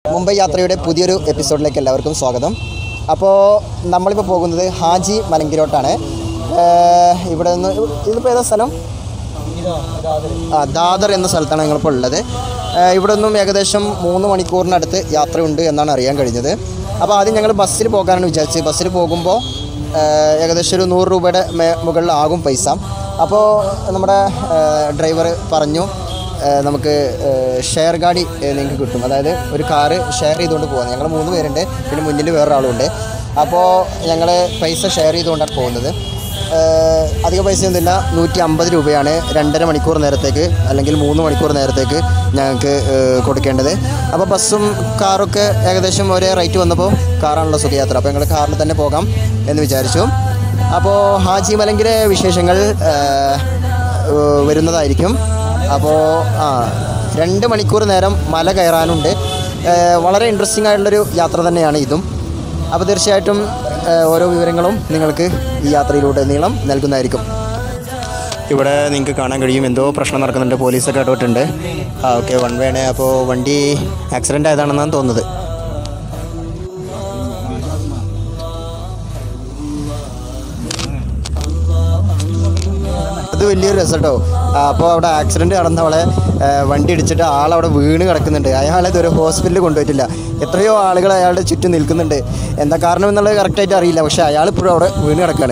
മുംബൈ യാത്രയുടെ പുതിയൊരു എപ്പിസോഡിലേക്ക് എല്ലാവർക്കും സ്വാഗതം അപ്പോൾ നമ്മളിപ്പോൾ പോകുന്നത് ഹാജി മലങ്കിലോട്ടാണ് ഏഹ് ഇവിടെ നിന്ന് ഇതിപ്പോൾ ഏതാ സ്ഥലം ആ ദാദർ എന്ന സ്ഥലത്താണ് ഞങ്ങളിപ്പോൾ ഉള്ളത് ഏഹ് ഇവിടെ നിന്നും ഏകദേശം മൂന്ന് മണിക്കൂറിനടുത്ത് യാത്രയുണ്ട് എന്നാണ് അറിയാൻ കഴിഞ്ഞത് അപ്പോൾ ആദ്യം ഞങ്ങൾ ബസ്സിൽ പോകാനാണ് വിചാരിച്ചത് ബസ്സിൽ പോകുമ്പോൾ ഏഹ് ഏകദേശം ഒരു നൂറ് രൂപയുടെ മേ മുകളിലാകും പൈസ അപ്പോൾ നമ്മുടെ ഡ്രൈവർ പറഞ്ഞു ഏഹ് നമുക്ക് ഏഹ് ഷെയർ ഗാഡി ഏഹ് നിങ്ങൾക്ക് കിട്ടും അതായത് ഒരു കാറ് ഷെയർ ചെയ്തുകൊണ്ട് പോകുന്നത് ഞങ്ങൾ മൂന്ന് പേരുണ്ട് പിന്നെ മുന്നിൽ വേറൊരാളുണ്ട് അപ്പോൾ ഞങ്ങൾ പൈസ ഷെയർ ചെയ്തുകൊണ്ടാണ് പോകുന്നത് ഏഹ് അധിക പൈസയൊന്നുമില്ല നൂറ്റി അമ്പത് രൂപയാണ് രണ്ടര മണിക്കൂർ നേരത്തേക്ക് അല്ലെങ്കിൽ മൂന്ന് മണിക്കൂർ നേരത്തേക്ക് ഞങ്ങൾക്ക് ഏഹ് കൊടുക്കേണ്ടത് അപ്പോൾ ബസ്സും കാറൊക്കെ ഏകദേശം ഒരേ റേറ്റ് വന്നപ്പോൾ കാറാണല്ലോ സുഖയാത്ര അപ്പോൾ ഞങ്ങൾ കാറിൽ തന്നെ പോകാം എന്ന് വിചാരിച്ചു അപ്പോൾ ഹാജി മലങ്കിലെ വിശേഷങ്ങൾ ഏഹ്, ഏഹ് വരുന്നതായിരിക്കും അപ്പോൾ ആ രണ്ട് മണിക്കൂർ നേരം മല കയറാനുണ്ട് ഏഹ് വളരെ ഇൻട്രസ്റ്റിംഗ് ആയിട്ടുള്ളൊരു യാത്ര തന്നെയാണ് ഇതും അപ്പോൾ തീർച്ചയായിട്ടും ഏഹ് ഓരോ വിവരങ്ങളും നിങ്ങൾക്ക് ഈ യാത്രയിലൂടെ നീളം നൽകുന്നതായിരിക്കും ഇവിടെ നിങ്ങൾക്ക് കാണാൻ കഴിയും എന്തോ പ്രശ്നം നടക്കുന്നുണ്ട് പോലീസൊക്കെ ഇടപെട്ടുണ്ട് ആ ഓക്കെ വൺ വേണേ അപ്പോൾ വണ്ടി ആക്സിഡൻ്റ് ആയതാണെന്നാണ് തോന്നുന്നത് അത് വലിയൊരു രസം കേട്ടോ അപ്പോൾ അവിടെ ആക്സിഡൻറ്റ് നടന്നവളെ വണ്ടി ഇടിച്ചിട്ട് ആളവിടെ വീണ് കിടക്കുന്നുണ്ട് അയാളെ ഇതുവരെ ഹോസ്പിറ്റലിൽ കൊണ്ടുപോയിട്ടില്ല എത്രയോ ആളുകൾ അയാളുടെ ചുറ്റും നിൽക്കുന്നുണ്ട് എന്താ കാരണം എന്നുള്ളത് കറക്റ്റായിട്ട് അറിയില്ല പക്ഷേ അയാൾ ഇപ്പോഴും അവിടെ വീണ് കിടക്കുകയാണ്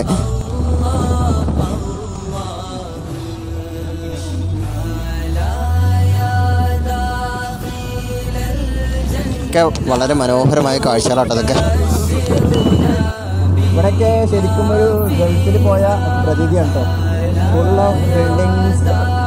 ഒക്കെ വളരെ മനോഹരമായ കാഴ്ചകളാട്ടോ അതൊക്കെ ഇവിടെയൊക്കെ ശരിക്കും ഒരു ഗൾഫിൽ പോയ പ്രതീതിയാണ് കേട്ടോ ഫുൾ ഓഫ് ബിൽഡിങ്സ്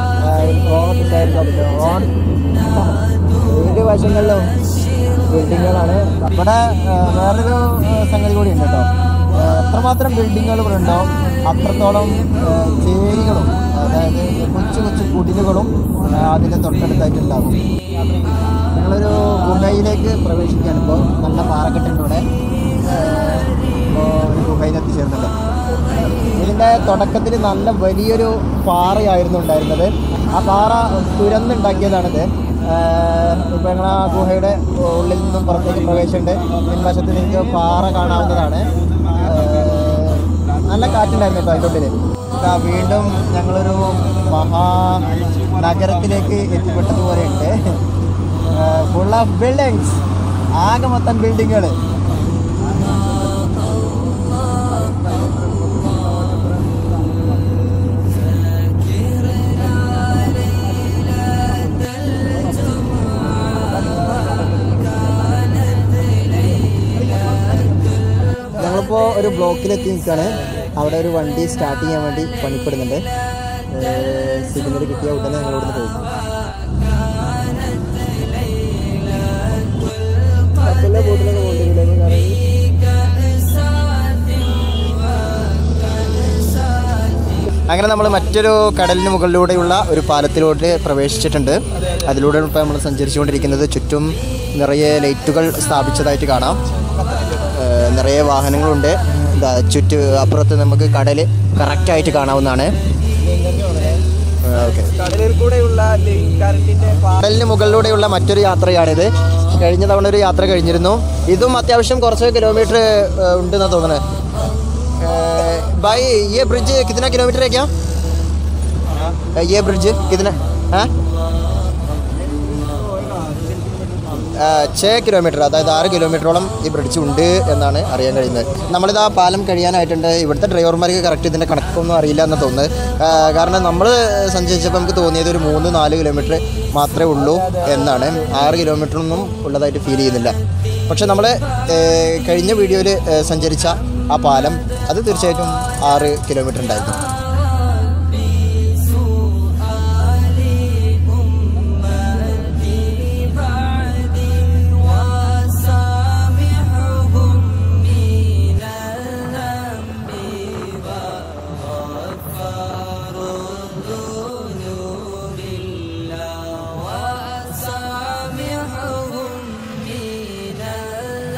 ഏത് വശങ്ങളിലും ബിൽഡിങ്ങുകളാണ് ഇവിടെ ആ, വേറൊരു ആ, സംഗതി കൂടി ഉണ്ട് കേട്ടോ ആ, എത്രമാത്രം ബിൽഡിങ്ങുകൾ ഇവിടെ ഉണ്ടാവും അത്രത്തോളം ആ, ചേരികളും അതായത് കൊച്ചു കൊച്ചു കുടിലുകളും ആ, അതിൻ്റെ തൊട്ടടുത്തായിട്ടുണ്ടാകും ഞങ്ങളൊരു ഗുഹയിലേക്ക് പ്രവേശിക്കുകയാണ് ഇപ്പോൾ നല്ല പാറക്കെട്ടിൻ്റെ ഇവിടെ ഇപ്പോൾ ഒരു ഗുഹയിൽ എത്തിച്ചേർന്നത് ഇതിൻ്റെ തുടക്കത്തിൽ നല്ല വലിയൊരു പാറയായിരുന്നു ഉണ്ടായിരുന്നത് ആ പാറ തുരന്നുണ്ടാക്കിയതാണിത് ഇപ്പോൾ ഞങ്ങൾ ആ ഗുഹയുടെ ഉള്ളിൽ നിന്നും പുറത്തേക്ക് പ്രവേശമുണ്ട് പിൻവശത്ത് നിങ്ങൾക്ക് പാറ കാണാവുന്നതാണ് ഏഹ് നല്ല കാറ്റുണ്ടായിരുന്നു കേട്ടോ അതിൻ്റെ ഉള്ളിൽ ഇതാ വീണ്ടും ഞങ്ങളൊരു മഹാ നഗരത്തിലേക്ക് എത്തിപ്പെട്ടതുപോലെ ഉണ്ട് ഫുൾ ഓഫ് ബിൽഡിങ്സ് ആകെ മൊത്തം ബിൽഡിങ്ങുകൾ ഞങ്ങളിപ്പോൾ ഒരു ബ്ലോക്കിലെത്തി നിൽക്കുകയാണ് അവിടെ ഒരു വണ്ടി സ്റ്റാർട്ട് ചെയ്യാൻ വേണ്ടി പണിപ്പെടുന്നുണ്ട് സിഗ്നൽ കിട്ടിയ ഉടനെ ഞങ്ങൾ ഇവിടുന്ന് പോകും കപ്പലിലെ ബോട്ടിലൊക്കെ പോകേണ്ടി അങ്ങനെ നമ്മൾ മറ്റൊരു കടലിന് മുകളിലൂടെയുള്ള ഒരു പാലത്തിലോട്ട് പ്രവേശിച്ചിട്ടുണ്ട് അതിലൂടെ ഇപ്പോൾ നമ്മൾ സഞ്ചരിച്ചുകൊണ്ടിരിക്കുന്നത് ചുറ്റും നിറയെ ലൈറ്റുകൾ സ്ഥാപിച്ചതായിട്ട് കാണാം ഏഹ് നിറയെ വാഹനങ്ങളുണ്ട് ഇതാ ചുറ്റു അപ്പുറത്ത് നമുക്ക് കടൽ കറക്റ്റായിട്ട് കാണാവുന്നതാണ് ഓക്കെ കടലിൽ കൂടെയുള്ള കറണ്ടിന്റെ കടലിന് മുകളിലൂടെയുള്ള മറ്റൊരു യാത്രയാണിത് കഴിഞ്ഞ തവണ ഒരു യാത്ര കഴിഞ്ഞിരുന്നു ഇതും അത്യാവശ്യം കുറച്ച് കിലോമീറ്റർ ഉണ്ടെന്നാണ് തോന്നുന്നത് भाई ये ब्रिज कितना किलोमीटर है क्या ये ब्रिज कितना हाँ ഛേ കിലോമീറ്റർ അതായത് ആറ് കിലോമീറ്ററോളം ഈ ബ്രിഡ്ജ് ഉണ്ട് എന്നാണ് അറിയാൻ കഴിയുന്നത് നമ്മളിത് ആ പാലം കഴിയാനായിട്ടുണ്ട് ഇവിടുത്തെ ഡ്രൈവർമാർക്ക് കറക്റ്റ് ഇതിൻ്റെ കണക്കൊന്നും അറിയില്ല എന്ന് തോന്നുന്നത് ആ, കാരണം നമ്മൾ സഞ്ചരിച്ചപ്പോൾ നമുക്ക് തോന്നിയത് ഒരു മൂന്ന് നാല് കിലോമീറ്റർ മാത്രമേ ഉള്ളൂ എന്നാണ് ആറ് കിലോമീറ്ററൊന്നും ഉള്ളതായിട്ട് ഫീൽ ചെയ്യുന്നില്ല പക്ഷെ നമ്മൾ കഴിഞ്ഞ വീഡിയോയിൽ സഞ്ചരിച്ച ആ പാലം അത് തീർച്ചയായിട്ടും ആറ് കിലോമീറ്റർ ഉണ്ടായിരുന്നു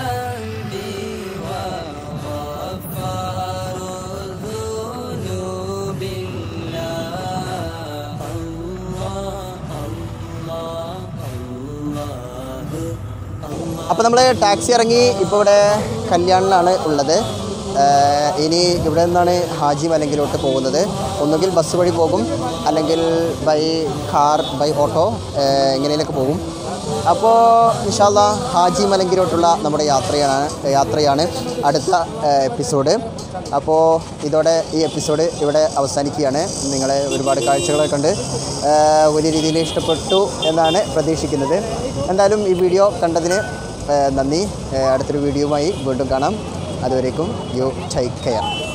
وغفار الذنوب അപ്പോൾ നമ്മൾ ടാക്സി ഇറങ്ങി ഇപ്പോൾ ഇവിടെ കല്യാണിലാണ് ഉള്ളത് ഏഹ് ഇനി ഇവിടെ നിന്നാണ് ഹാജി മലങ്കിലോട്ട് പോകുന്നത് ഒന്നുകിൽ ബസ് വഴി പോകും അല്ലെങ്കിൽ ബൈ കാർ ബൈ ഓട്ടോ ഏഹ് എങ്ങനെയൊക്കെ പോകും അപ്പോൾ ഇൻഷാല്ല ഹാജി മലങ്കിലോട്ടുള്ള നമ്മുടെ യാത്രയാണ് യാത്രയാണ് അടുത്ത ഏഹ് എപ്പിസോഡ് അപ്പോൾ ഇതോടെ ഈ എപ്പിസോഡ് ഇവിടെ അവസാനിക്കുകയാണ് നിങ്ങളെ ഒരുപാട് കാഴ്ചകളൊക്കെ കണ്ട് ഏഹ് വലിയ രീതിയിൽ ഇഷ്ടപ്പെട്ടു എന്നാണ് പ്രതീക്ഷിക്കുന്നത് എന്തായാലും ഈ വീഡിയോ കണ്ടതിന് ഏഹ് നന്ദി ഏഹ് അടുത്തൊരു വീഡിയോയുമായി വീണ്ടും കാണാം അതുവരേക്കും യു ടേക്ക് കെയർ